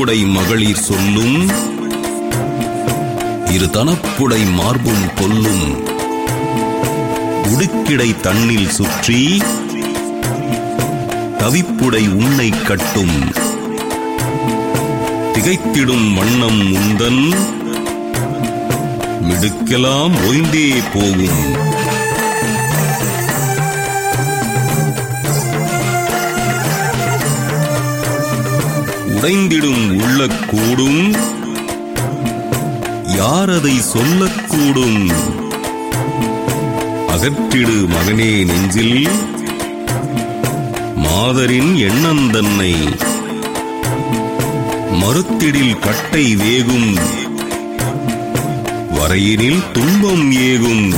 தனப்புடை மகளிர் சொல்லும் இரு தனப்புடை மார்பும் கொல்லும் உடுக்கிடை தன்னில் சுற்றி தவிப்புடை உன்னை கட்டும் திகைத்திடும் வண்ணம் உந்தன் மிடுக்கெல்லாம் ஓய்ந்தே போகும் உடைந்திடும் உள்ளக்கூடும் யார் அதை சொல்லக்கூடும் அகற்றிடு மகனே நெஞ்சில் மாதரின் எண்ணந்தன்னை மறுத்திடில் கட்டை வேகும் வரையினில் துன்பம் ஏகும்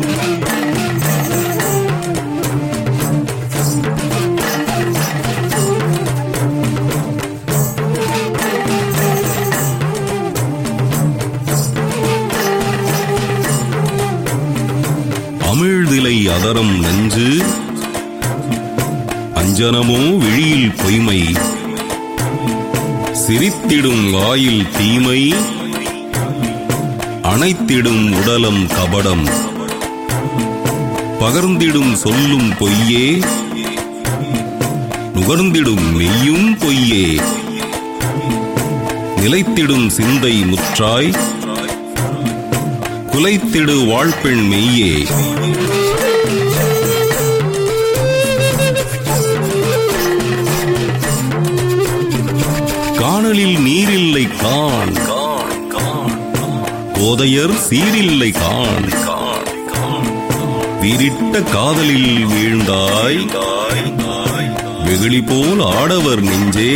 அமிழ்திலை அதரம் நெஞ்சு அஞ்சனமோ விழியில் பொய்மை சிரித்திடும் வாயில் தீமை அணைத்திடும் உடலம் கபடம் பகர்ந்திடும் சொல்லும் பொய்யே நுகர்ந்திடும் மெய்யும் பொய்யே நிலைத்திடும் சிந்தை முற்றாய் குலைத்திடு வாழ்பெண் மெய்யே காணலில் நீரில்லை காண் கோதையர் சீரில்லை காண் வீரிட்ட காதலில் வீழ்ந்தாய் வெகுளி போல் ஆடவர் நெஞ்சே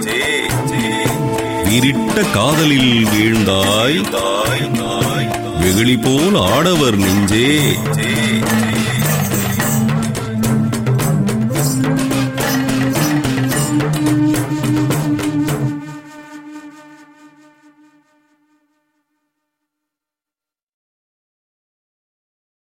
வீரிட்ட காதலில் வீழ்ந்தாய் வெகுளி போல் ஆடவர் நெஞ்சே